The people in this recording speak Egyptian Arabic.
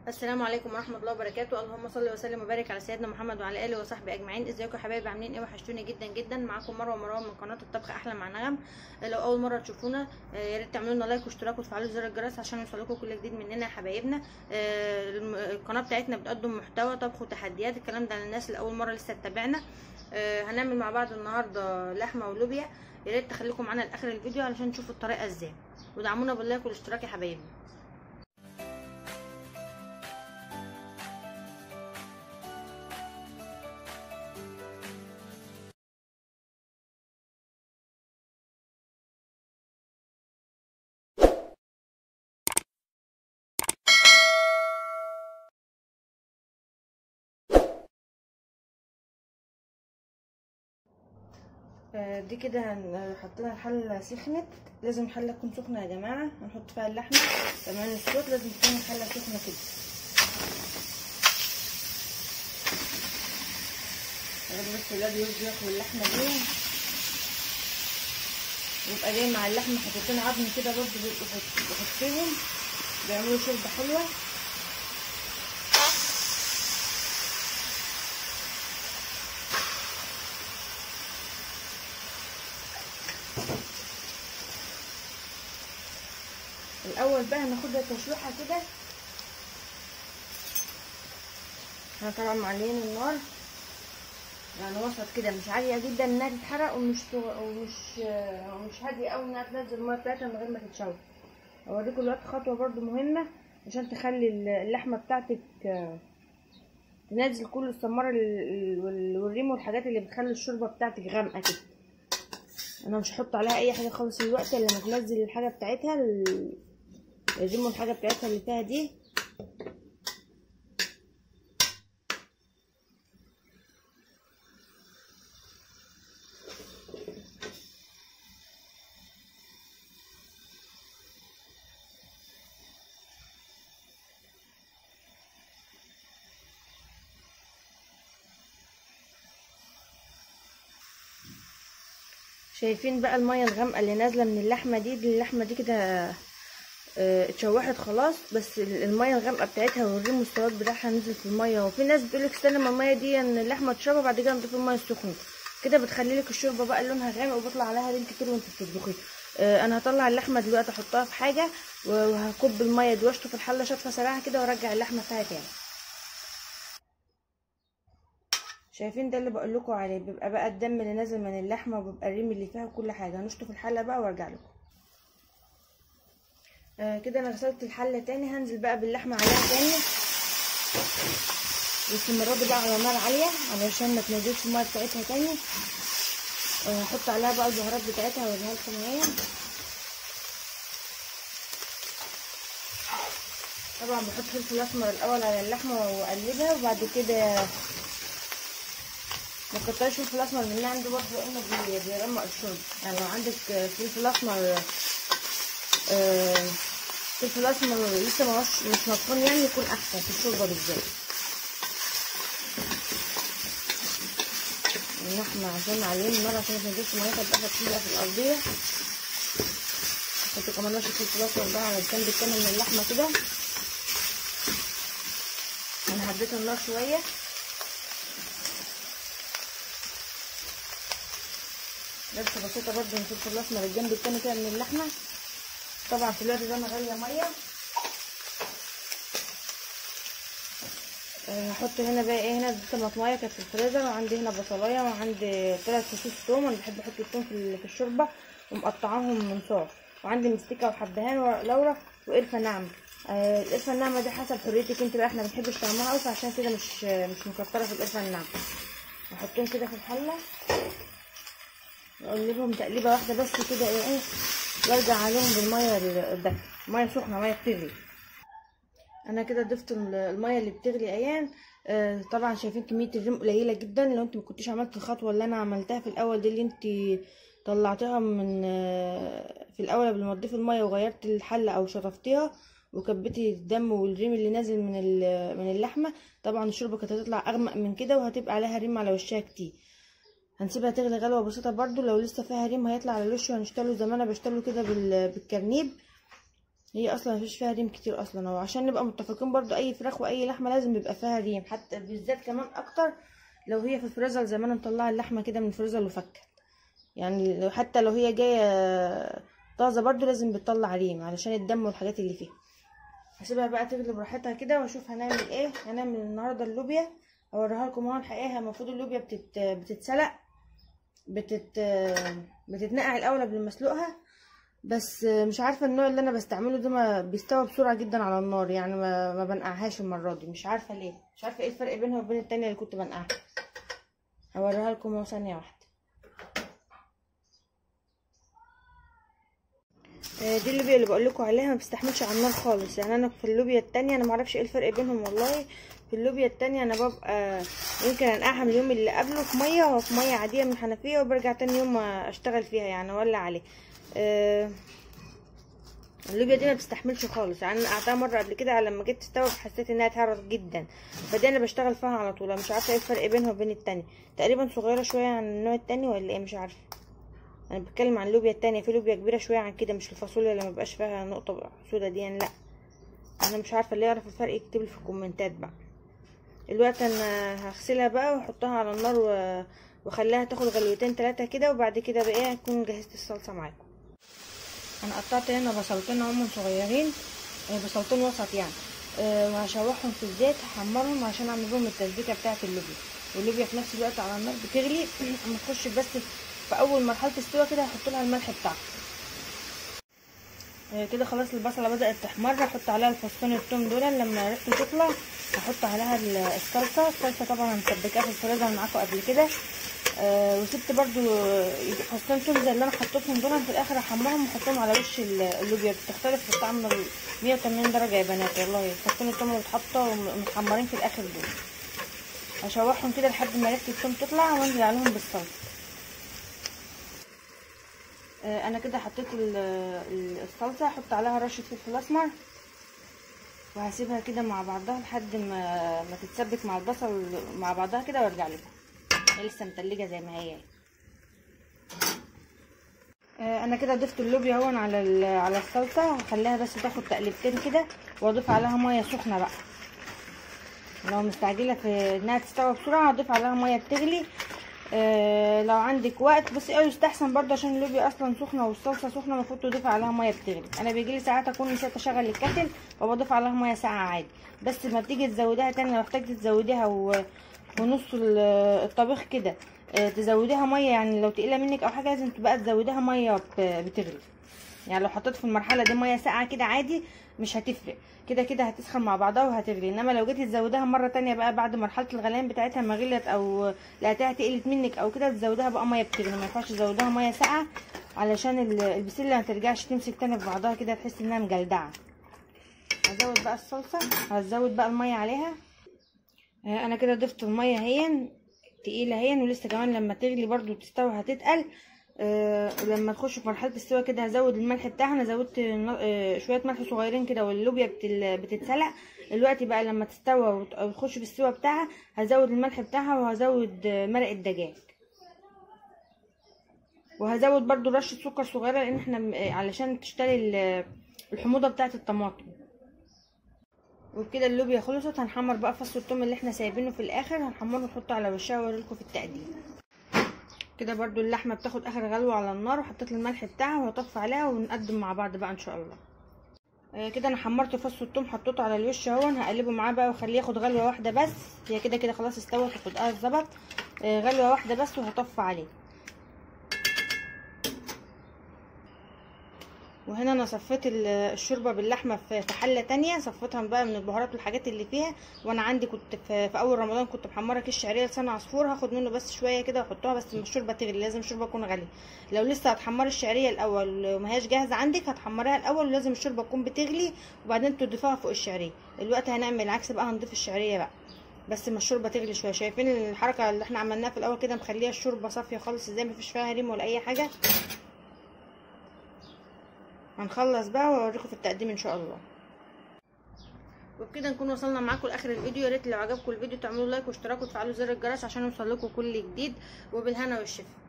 السلام عليكم ورحمه الله وبركاته اللهم صل وسلم وبارك على سيدنا محمد وعلى اله وصحبه اجمعين ازيكم يا حبايبي عاملين ايه وحشتوني جدا جدا معاكم مروه مروان من قناه الطبخ احلى مع نغم لو اول مره تشوفونا آه، يا ريت تعملوا لنا لايك واشتراك وتفعلوا زر الجرس عشان يوصلكم كل جديد مننا يا حبايبنا آه، الم- القناه بتاعتنا بتقدم محتوى طبخ وتحديات الكلام ده للناس اللي اول مره لسه تتابعنا آه، هنعمل مع بعض النهارده لحمه ولوبيا يا ريت تخليكم معانا لاخر الفيديو علشان تشوفوا الطريقه ازاي ودعمونا باللايك والاشتراك يا حبايبي آه، دي كده هن- حطينا الحله سخنت لازم الحله تكون سخنه يا جماعه هنحط فيها اللحمه كمان الصوت لازم تكون الحله سخنه كده لازم بس الولاد يرضوا ياكلوا اللحمه دي ويبقى جاي مع اللحمه حطيتين عظم كده برضه بيبقوا حط- بحطيهم بيعملوا شوربه حلوه الاول بقى هناخدها تشويحه كده احنا طبعا معلين النار يعني وسط كده مش عاليه جدا انها تتحرق ومش ومش ومش هاديه قوي انها تنزل الميه بتاعتها من غير ما تتشوح اوريكم دلوقتي خطوه برضو مهمه عشان تخلي اللحمه بتاعتك تنزل كل السمار والريم والحاجات اللي بتخلي الشوربه بتاعتك غامقه كده انا مش هحط عليها اي حاجه خالص دلوقتي الا لما تنزل الحاجه بتاعتها الريم والحاجه بتاعتها اللي فيها دي شايفين بقى الميه الغامقه اللي نازله من اللحمه دي, دي اللحمه دي كده اه اتشوحت خلاص بس الميه الغامقه بتاعتها والريم والسواد بتاعها نزل في الميه وفي ناس بتقولك استنى ما الميه دي ان اللحمه تشربها بعد كده نضيف الميه السخنه كده بتخلي لك الشوربه بقى لونها غامق وبيطلع عليها ريم كتير وانت بتطبخيها اه انا هطلع اللحمه دلوقتي احطها في حاجه وهكب الميه دي واشطف الحله شطفه سريعه كده وارجع اللحمه فيها تاني شايفين ده اللي بقول لكم عليه بيبقى بقى الدم اللي نازل من اللحمه وبيبقى الريم اللي فيها وكل حاجه هنشطف الحله بقى وارجع لكم آه كده انا غسلت الحله تاني هنزل بقى باللحمه عليها تاني بس المره دي بقى على نار عاليه علشان ما تنزلش الميه بتاعتها تاني آه هحط عليها بقى البهارات بتاعتها واوريها لكم اهي طبعا بحط فلفل اسمر الاول على اللحمه واقلبها وبعد كده ما تكترش فلفل اسمر من عندي برضه لانه بيرمق الشرب يعني لو عندك فلفل اسمر آه فلفل اسمر لسه ما مش مش مطحون يعني يكون احسن في الشوربه بالذات اللحمه عشان عليه النار عشان ما تنزلش ميتها تبقى تقيله في الارضيه حط كمان رشه فلفل اسمر بقى على الجنب التاني من اللحمه كده انا هديت النار شويه لسه بسيطه برده من الفلفل الاسمر الجنب التاني كده من اللحمه طبعا في الوقت ده انا غاليه ميه هحط هنا بقى ايه هنا دي طماطمايه كانت في الفريزر وعندي هنا بصلايه وعندي ثلاث فصوص ثوم انا بحب احط الثوم في الشوربه ومقطعاهم من صاع وعندي مستكه وحبهان ولورا وقرفه ناعمه آه القرفه الناعمه دي حسب حريتك انت بقى احنا ما بنحبش طعمها قوي فعشان كده مش مش مكتره في القرفه الناعمه هحطهم كده في الحله اقلبهم تقليبه واحده بس كده ايه وارجع عليهم بالميه ده ميه سخنه ميه بتغلي انا كده ضفت الميه اللي بتغلي ايان آه طبعا شايفين كميه الريم قليله جدا لو انت ما كنتش عملت الخطوه اللي انا عملتها في الاول دي اللي انت طلعتيها من آه في الاول قبل ما تضيفي الميه وغيرت الحله او شطفتيها وكبتي الدم والريم اللي نازل من من اللحمه طبعا الشوربه كانت هتطلع اغمق من كده وهتبقى عليها ريم على وشها كتير هنسيبها تغلي غلوه بسيطه برضو لو لسه فيها ريم هيطلع على الوش وهنشتغله زي ما انا بشتغله كده بالكرنيب هي اصلا مفيش فيها ريم كتير اصلا وعشان نبقى متفقين برضو اي فراخ واي لحمه لازم يبقى فيها ريم حتى بالذات كمان اكتر لو هي في الفريزر زي ما انا مطلعه اللحمه كده من الفريزر وفكت يعني لو حتى لو هي جايه طازه برضو لازم بتطلع ريم علشان الدم والحاجات اللي فيها هسيبها بقى تغلي براحتها كده واشوف هنعمل ايه هنعمل النهارده اللوبيا اوريها لكم اهو الحقيقه المفروض اللوبيا بتت... بتتسلق بتت... بتتنقع الاول قبل ما اسلقها بس مش عارفه النوع اللي انا بستعمله ده ما بيستوى بسرعه جدا على النار يعني ما, ما بنقعهاش المره دي مش عارفه ليه مش عارفه ايه الفرق بينها وبين التانية اللي كنت بنقعها هوريها لكم اهو ثانيه واحده دي اللوبيا اللي بقول لكم عليها ما بتستحملش على النار خالص يعني انا في اللوبيا التانية انا ما اعرفش ايه الفرق بينهم والله في اللوبيا التانية انا ببقى يمكن انقعها من اليوم اللي قبله في ميه وفي ميه عاديه من الحنفيه وبرجع تاني يوم اشتغل فيها يعني اولع عليه أه اللوبيا دي ما بتستحملش خالص يعني انا قعدتها مره قبل كده لما جيت تستوي حسيت انها اتهرت جدا فدي انا بشتغل فيها على طول مش عارفه ايه الفرق بينها وبين التانية تقريبا صغيره شويه عن النوع التاني ولا ايه مش عارفه انا بتكلم عن اللوبيا التانية في لوبيا كبيره شويه عن كده مش الفاصوليا اللي مبقاش فيها نقطه سودا دي يعني لا انا مش عارفه اللي يعرف الفرق يكتب لي في الكومنتات بقى دلوقتي انا هغسلها بقى واحطها على النار واخليها تاخد غلوتين ثلاثه كده وبعد كده بقى اكون جهزت الصلصه معاكم انا قطعت هنا بصلتين هم صغيرين بصلتين وسط يعني أه وهشوحهم في الزيت هحمرهم عشان اعمل لهم التسبيكه بتاعه اللوبيا واللوبيا في نفس الوقت على النار بتغلي اما تخش بس في اول مرحله استوى كده هحط لها الملح بتاعها أه كده خلاص البصله بدات تحمر احط عليها الفصين التوم دول لما ريحته تطلع هحط عليها الصلصه الصلصه طبعا مسبكاها في الفريزر معاكم قبل كده آه وسبت برضو فصين توم زي اللي انا حطيتهم دول في الاخر احمرهم واحطهم على وش اللوبيا بتختلف في الطعم 180 درجه يا بنات والله فصين التوم اللي بتحطوا ومتحمرين في الاخر دول هشوحهم كده لحد ما ريحه التوم تطلع وانزل عليهم بالصلصه آه انا كده حطيت الصلصه احط عليها رشه فلفل اسمر وهسيبها كده مع بعضها لحد ما ما تتسبك مع البصل مع بعضها كده وارجع لكم هي لسه متلجه زي ما هي آه انا كده ضفت اللوبيا اهون على على الصلصه هخليها بس تاخد تقلبتين كده واضيف عليها ميه سخنه بقى لو مستعجله في انها تستوي بسرعه هضيف عليها ميه بتغلي آه لو عندك وقت بس ايه يستحسن برضه عشان اللوبيا اصلا سخنه والصلصه سخنه المفروض تضيف عليها ميه بتغلي انا بيجيلي ساعات اكون نسيت اشغل الكتل وبضيف عليها ميه ساقعه عادي بس ما بتيجي تزوديها تاني لو احتاجتي تزوديها و... ونص الطبيخ كده تزوديها ميه يعني لو تقيله منك او حاجه لازم تبقى تزوديها ميه بتغلي يعني لو حطيت في المرحله دي ميه ساقعه كده عادي مش هتفرق كده كده هتسخن مع بعضها وهتغلي انما لو جيتي تزوديها مره تانية بقى بعد مرحله الغليان بتاعتها ما غليت او لقيتها تقلت منك او كده تزوديها بقى ميه بتغلي ما ينفعش تزوديها ميه ساقعه علشان البسله ما ترجعش تمسك تاني في بعضها كده تحس انها مجلدعه هزود بقى الصلصه هزود بقى الميه عليها انا كده ضفت الميه اهي تقيله اهي ولسه كمان لما تغلي برضو تستوي هتتقل أه لما تخش في مرحله السوا كده هزود الملح بتاعها انا زودت أه شويه ملح صغيرين كده واللوبيا بتتسلق دلوقتي بقى لما تستوى وتخش في السوا بتاعها هزود الملح بتاعها وهزود مرق الدجاج وهزود برضو رشه سكر صغيره لان احنا علشان تشتري الحموضه بتاعه الطماطم وبكده اللوبيا خلصت هنحمر بقى فص الثوم اللي احنا سايبينه في الاخر هنحمره ونحطه على وشها واوريلكم في التقديم كده برضو اللحمه بتاخد اخر غلوه على النار وحطيت الملح بتاعها وهطفي عليها ونقدم مع بعض بقى ان شاء الله آه كده انا حمرت فص الثوم حطيته على الوش اهو هقلبه معاه بقى واخليه ياخد غلوه واحده بس هي كده كده خلاص استوت وخدها اتظبط آه غلوه واحده بس وهطفي عليه وهنا انا صفيت الشوربه باللحمه في حله تانية صفيتها بقى من البهارات والحاجات اللي فيها وانا عندي كنت في, في اول رمضان كنت محمره كيس شعريه لسان عصفور هاخد منه بس شويه كده واحطها بس الشوربه تغلي لازم الشوربه تكون غاليه لو لسه هتحمري الشعريه الاول وما هياش جاهزه عندك هتحمريها الاول ولازم الشوربه تكون بتغلي وبعدين تضيفيها فوق الشعريه دلوقتي هنعمل العكس بقى هنضيف الشعريه بقى بس ما الشوربه تغلي شويه شايفين الحركه اللي احنا عملناها في الاول كده مخليها الشوربه صافيه خالص ازاي مفيش فيها ريم ولا اي حاجه هنخلص بقى واوريكم في التقديم ان شاء الله وبكده نكون وصلنا معاكم لاخر الفيديو يا ريت لو عجبكم الفيديو تعملوا لايك واشتراك وتفعلوا زر الجرس عشان يوصل لكم كل جديد وبالهنا والشفا